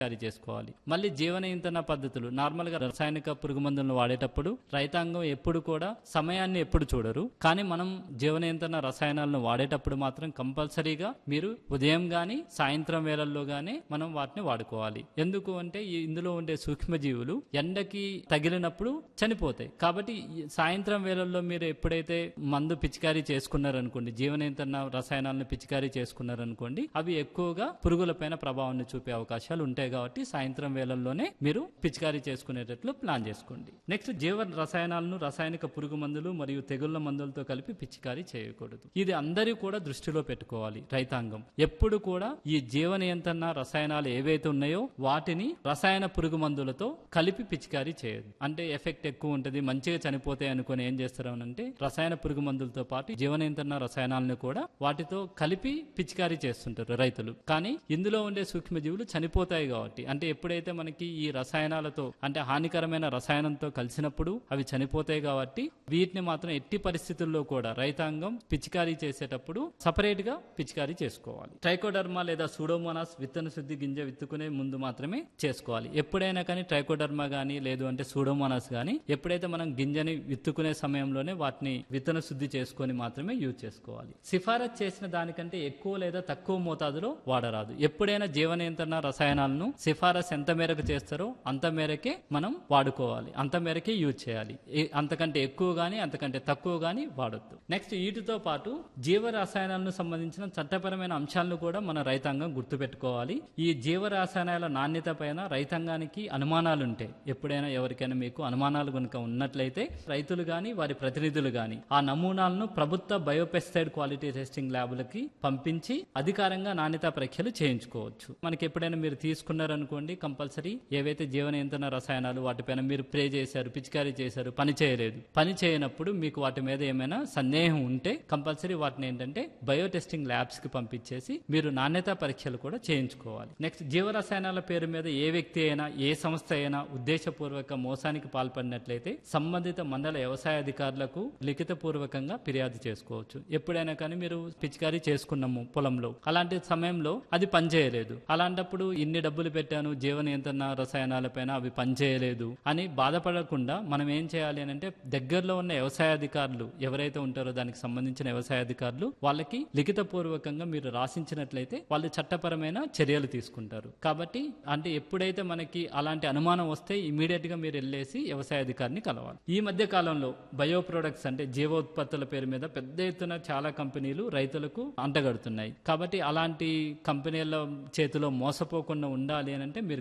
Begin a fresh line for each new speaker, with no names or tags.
తయారు చేసుకోవాలి మళ్ళీ జీవన ఇంధన పద్ధతులు నార్మల్ గా రసాయనిక పురుగు మందులను వాడేటప్పుడు రైతాంగం ఎప్పుడు కూడా సమయాన్ని ఎప్పుడు చూడరు కానీ మనం జీవన ఇంధన రసాయనాలను వాడేటప్పుడు మాత్రం కంపల్సరీగా మీరు ఉదయం గాని సాయంత్రం వేళల్లో గానీ మనం వాటిని వాడుకోవాలి ఎందుకు అంటే ఈ ఇందులో ఉండే సూక్ష్మజీవులు ఎండకి తగిలినప్పుడు చనిపోతాయి కాబట్టి ఈ సాయంత్రం వేళల్లో మీరు ఎప్పుడైతే మందు పిచికారీ చేసుకున్నారనుకోండి జీవన ఇంధన రసాయనాలను పిచికారీ చేసుకున్నారనుకోండి అవి ఎక్కువగా పురుగులపైన ప్రభావాన్ని చూపే అవకాశాలు ఉంటాయి కాబట్టి సాయంత్రం వేళల్లోనే మీరు పిచికారీ చేసుకునేటట్లు ప్లాన్ చేసుకోండి నెక్స్ట్ జీవ రసాయనాలను రసాయనిక పురుగు మందులు మరియు తెగుళ్ల మందులతో కలిపి పిచికారీ చేయకూడదు ఇది అందరూ కూడా దృష్టిలో పెట్టుకోవాలి రైతాంగం ఎప్పుడు కూడా ఈ జీవ నియంత్రణ రసాయనాలు ఏవైతే ఉన్నాయో వాటిని రసాయన పురుగు మందులతో కలిపి పిచికారీ చేయదు అంటే ఎఫెక్ట్ ఎక్కువ ఉంటుంది మంచిగా చనిపోతాయి అనుకుని ఏం చేస్తారు అంటే రసాయన పురుగు మందులతో పాటు జీవ నియంత్రణ రసాయనాలను కూడా వాటితో కలిపి పిచికారీ చేస్తుంటారు రైతులు కానీ ఇందులో ఉండే సూక్ష్మజీవులు చనిపోతాయి కాబట్టి అంటే ఎప్పుడైతే మనకి ఈ రసాయనాలతో అంటే హానికరమైన రసాయనంతో కలిసినప్పుడు అవి చనిపోతాయి కాబట్టి వీటిని మాత్రం ఎట్టి పరిస్థితుల్లో కూడా రైతాంగం పిచికారీ చేసేటప్పుడు సపరేట్ గా పిచికారీ చేసుకోవాలి ట్రైకోడర్మా లేదా సూడోమోనాస్ విత్తన శుద్ధి గింజ విత్తుకునే ముందు మాత్రమే చేసుకోవాలి ఎప్పుడైనా కానీ ట్రైకోడర్మా గానీ లేదు అంటే సూడోమోనాస్ గానీ ఎప్పుడైతే మనం గింజని విత్తుకునే సమయంలోనే వాటిని విత్తన శుద్ధి చేసుకొని మాత్రమే యూజ్ చేసుకోవాలి సిఫారసు చేసిన దానికంటే ఎక్కువ లేదా తక్కువ మోతాదులో వాడరాదు ఎప్పుడైనా జీవ నియంత్రణ రసాయనాలను సిఫారసు ఎంత మేరకు చేస్తారో అంత మేరకే మనం వాడుకోవాలి అంత మేరకే యూజ్ చేయాలి ఏ- అంతకంటే ఎక్కువ గానీ అంతకంటే తక్కువ గానీ వాడొద్దు నెక్స్ట్ వీటితో పాటు జీవ రసాయనాలను సంబంధించిన చట్టపరమైన అంశాలను కూడా మన రైతాంగం గుర్తుపెట్టుకోవాలి ఈ జీవ రసాయనాల నాణ్యత పైన రైతాంగానికి అనుమానాలు ఉంటాయి ఎప్పుడైనా ఎవరికైనా మీకు అనుమానాలు కనుక ఉన్నట్లయితే రైతులు గాని వారి ప్రతినిధులు గాని ఆ నమూనాలను ప్రభుత్వ బయోపెస్టైడ్ క్వాలిటీ టెస్టింగ్ ల్యాబ్లకి పంపించి అధికారంగా నాణ్యత పరీక్షలు చేయించుకోవచ్చు మనకి ఎప్పుడైనా మీరు తీసుకున్నారనుకోండి కంపల్సరీ ఏవైతే జీవ నియంత్రణ రసాయనాలు వాటిపైన మీరు స్ప్రే చేశారు పిచికారీ చేశారు పని చేయలేదు పని చేయనప్పుడు మీకు వాటి మీద ఏమైనా సందేహం ఉంటే కంపల్సరీ వాటిని ఏంటంటే బయో టెస్టింగ్ ల్యాబ్స్ కి పంపించేసి మీరు నాణ్యత పరీక్షలు కూడా చేయించుకోవాలి నెక్స్ట్ జీవ రసాయనాల పేరు మీద ఏ వ్యక్తి అయినా ఏ సంస్థ అయినా ఉద్దేశపూర్వక మోసానికి పాల్పడినట్లయితే సంబంధిత మండల వ్యవసాయ అధికారులకు లిఖిత పూర్వకంగా ఫిర్యాదు చేసుకోవచ్చు ఎప్పుడైనా కానీ మీరు పిచికారీ చేసుకున్నాము పొలంలో అలాంటి సమయంలో అది పనిచేయలేదు అలాంటప్పుడు ఇన్ని డబ్బులు పెట్టాను జీవ నియంత్రణ రసాయనాలపైన అవి పనిచేయలేదు అని బాధపడకుండా మనం ఏం చేయాలి అని అంటే దగ్గరలో ఉన్న వ్యవసాయ అధికారులు ఎవరైతే ఉంటారో దానికి సంబంధించిన వ్యవసాయ అధికారులు వాళ్ళకి లిఖిత పూర్వకంగా మీరు రాసించినట్లయితే వాళ్ళు చట్టపరమైన చర్యలు తీసుకుంటారు కాబట్టి అంటే ఎప్పుడైతే మనకి అలాంటి అనుమానం వస్తే ఇమీడియట్ గా మీరు వెళ్ళేసి వ్యవసాయ అధికారిని కలవాలి ఈ మధ్య కాలంలో బయో ప్రొడక్ట్స్ అంటే జీవ ఉత్పత్తుల పేరు మీద పెద్ద ఎత్తున చాలా కంపెనీలు రైతులకు అంటగడుతున్నాయి కాబట్టి అలాంటి కంపెనీల చేతిలో మోసపోకుండా ఉండాలి అని అంటే మీరు